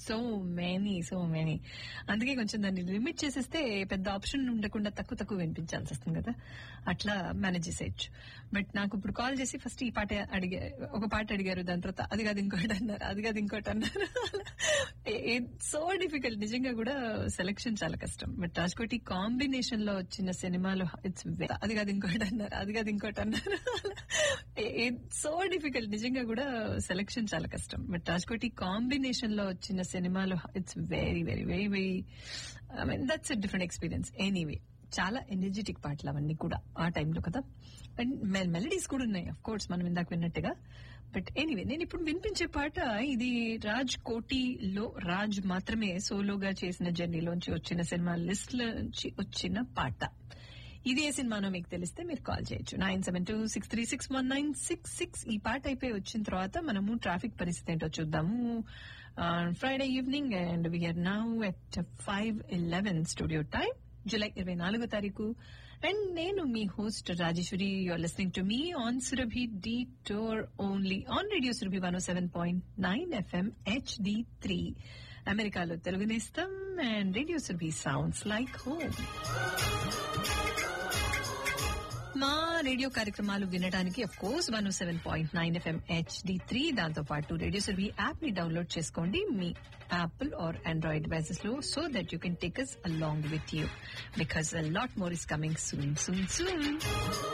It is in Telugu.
సో మెనీ సో మెనీ అందుకే కొంచెం దాన్ని లిమిట్ చేసేస్తే పెద్ద ఆప్షన్ ఉండకుండా తక్కువ తక్కువ వినిపించాల్సి వస్తుంది కదా అట్లా మేనేజ్ చేసేయచ్చు బట్ నాకు ఇప్పుడు కాల్ చేసి ఫస్ట్ ఈ పాట అడిగా ఒక పాట అడిగారు దాని తర్వాత అది కాదు ఇంకోటి అన్నారు అది కాదు ఇంకోటి అన్నారు సో డిఫికల్ట్ నిజంగా కూడా సెలెక్షన్ చాలా కష్టం బట్ రాజ్కోటి కాంబినేషన్ లో వచ్చిన సినిమాలు ఇట్స్ అది కాదు ఇంకోటి అన్నారు అది కాదు ఇంకోటి అన్నారు సో డిఫికల్ట్ నిజంగా కూడా సెలెక్షన్ చాలా కష్టం బట్ రాజ్కోటి కాంబినేషన్ లో వచ్చిన సినిమాలు it's very very very very I mean that's a different experience anyway చాలా ఎనర్జెటిక్ పాటలు అవన్నీ కూడా ఆ టైంలో కదా అండ్ మెలడీస్ కూడా ఉన్నాయి అఫ్ కోర్స్ మనం ఇందాక విన్నట్టుగా బట్ ఎనీవే నేను ఇప్పుడు వినిపించే పాట ఇది రాజ్ కోటిలో రాజ్ మాత్రమే సోలోగా చేసిన జర్నీలోంచి వచ్చిన సినిమా లిస్ట్ నుంచి వచ్చిన పాట ఇది ఏ సినిమానో మీకు తెలిస్తే మీరు కాల్ చేయొచ్చు nine seven two six three six one nine six six ఈ పాట అయిపోయి వచ్చిన తర్వాత మనము ట్రాఫిక్ పరిస్థితి ఏంటో చూద్దాము Friday evening and we're now at five eleven studio time July ఇరవై నాలుగో తారీఖు అండ్ నేను మీ host Rajeshwari you're listening to me on Surabhi detour only on radio Surabhi one seven point nine FM HD three అమెరికాలో తెలుగు నేస్తం and radio Surabhi sounds like home మా రేడియో కార్యక్రమాలు వినడానికి of course one seven point nine FM HD three దాంతో పాటు రేడియో సురభి యాప్ ని డౌన్లోడ్ చేసుకోండి మీ యాపిల్ ఆర్ ఆండ్రాయిడ్ డివైసెస్ లో so that you can take us along with you because lot more is coming soon soon soon